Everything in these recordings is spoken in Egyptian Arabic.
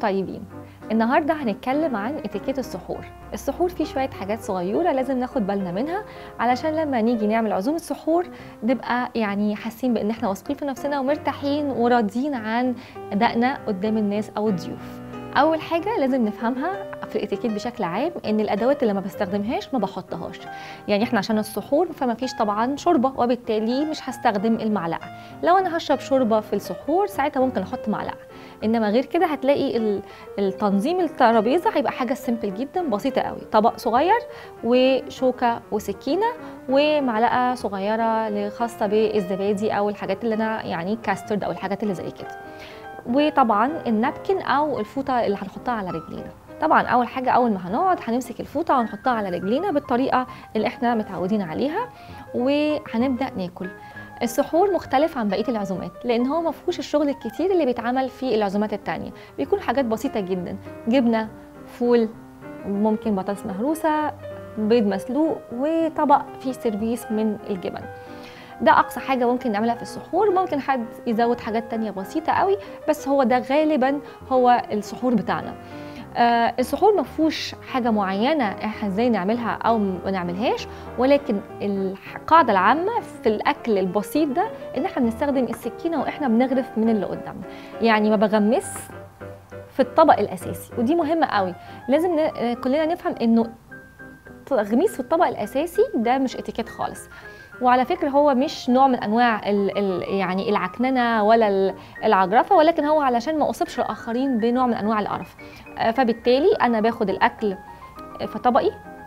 طيبين النهارده هنتكلم عن اتيكيت السحور السحور فيه شويه حاجات صغيره لازم ناخد بالنا منها علشان لما نيجي نعمل عزومه سحور نبقى يعني حاسين بان احنا واثقين في نفسنا ومرتاحين وراضيين عن ادائنا قدام الناس او الضيوف اول حاجه لازم نفهمها في الاتيكيت بشكل عام ان الادوات اللي ما بستخدمهاش ما بحطهاش يعني احنا عشان السحور فما فيش طبعا شوربه وبالتالي مش هستخدم المعلقه لو انا هشرب شوربه في السحور ساعتها ممكن احط معلقه انما غير كده هتلاقي ال- التنظيم الترابيزه هيبقى حاجه سيمبل جدا بسيطه قوي طبق صغير وشوكه وسكينه ومعلقه صغيره خاصه بالزبادي او الحاجات اللي انا يعني كاسترد او الحاجات اللي زي كده وطبعا النابكن او الفوطه اللي هنحطها على رجلينا طبعا اول حاجه اول ما هنقعد هنمسك الفوطه ونحطها على رجلينا بالطريقه اللي احنا متعودين عليها وهنبدا ناكل السحور مختلف عن بقيه العزومات لان هو ما فيهوش الشغل الكتير اللي بيتعمل في العزومات التانية بيكون حاجات بسيطه جدا جبنه فول ممكن بطاطس مهروسه بيض مسلوق وطبق فيه سيرفيس من الجبن ده اقصى حاجه ممكن نعملها في السحور ممكن حد يزود حاجات تانية بسيطه قوي بس هو ده غالبا هو السحور بتاعنا آه السحور ما فيهوش حاجه معينه احنا ازاي نعملها او ما نعملهاش ولكن القاعده العامه في الاكل البسيط ده ان احنا بنستخدم السكينه واحنا بنغرف من اللي قدامنا يعني ما بغمس في الطبق الاساسي ودي مهمه قوي لازم ن- كلنا نفهم انه تغميس في الطبق الاساسي ده مش اتيكيت خالص وعلى فكره هو مش نوع من انواع ال ال يعني العكننه ولا ال- العجرفه ولكن هو علشان ما اصيبش الاخرين بنوع من انواع القرف آه، فبالتالي انا باخد الاكل في طبقي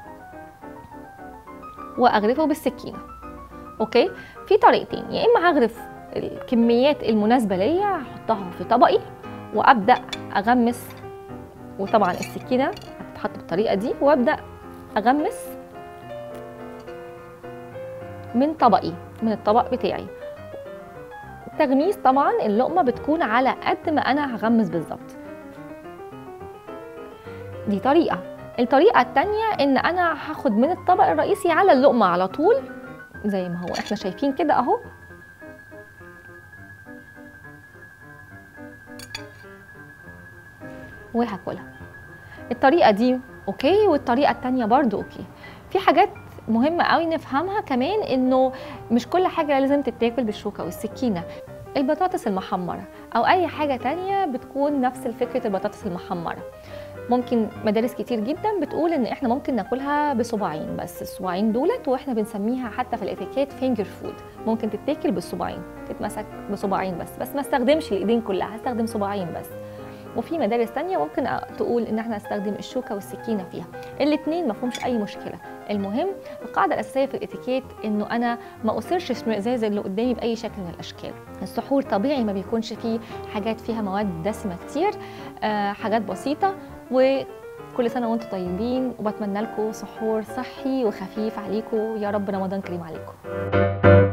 واغرفه بالسكينه اوكي في طريقتين يا اما هغرف الكميات المناسبه ليا هحطها في طبقي وابدا اغمس وطبعا السكينه هتتحط بالطريقه دي وابدا اغمس من طبقي من الطبق بتاعي تغميس طبعا اللقمه بتكون على قد ما انا هغمس بالظبط دي طريقه الطريقه التانية ان انا هاخد من الطبق الرئيسي على اللقمه على طول زي ما هو احنا شايفين كده اهو وهاكلها الطريقه دي اوكي والطريقه التانية برضو اوكي في حاجات مهمة قوي نفهمها كمان انه مش كل حاجة لازم تتاكل بالشوكة والسكينة البطاطس المحمرة او اي حاجة تانية بتكون نفس فكرة البطاطس المحمرة ممكن مدارس كتير جدا بتقول ان احنا ممكن ناكلها بصباعين بس الصباعين دولت واحنا بنسميها حتى في الاتيكيت فينجر فود ممكن تتاكل بالصباعين تتمسك بصباعين بس بس ما استخدمش الايدين كلها هستخدم صباعين بس وفي مدارس تانية ممكن تقول ان احنا نستخدم الشوكة والسكينة فيها الاتنين ما فيهمش اي مشكلة المهم القاعدة الأساسية في الاتيكيت انه انا ما اثيرش اشمئزاز اللي قدامي بأي شكل من الاشكال السحور طبيعي ما بيكونش فيه حاجات فيها مواد دسمة كتير آه حاجات بسيطة وكل سنة وانتم طيبين وبتمنى لكم سحور صحي وخفيف عليكم يا رب رمضان كريم عليكم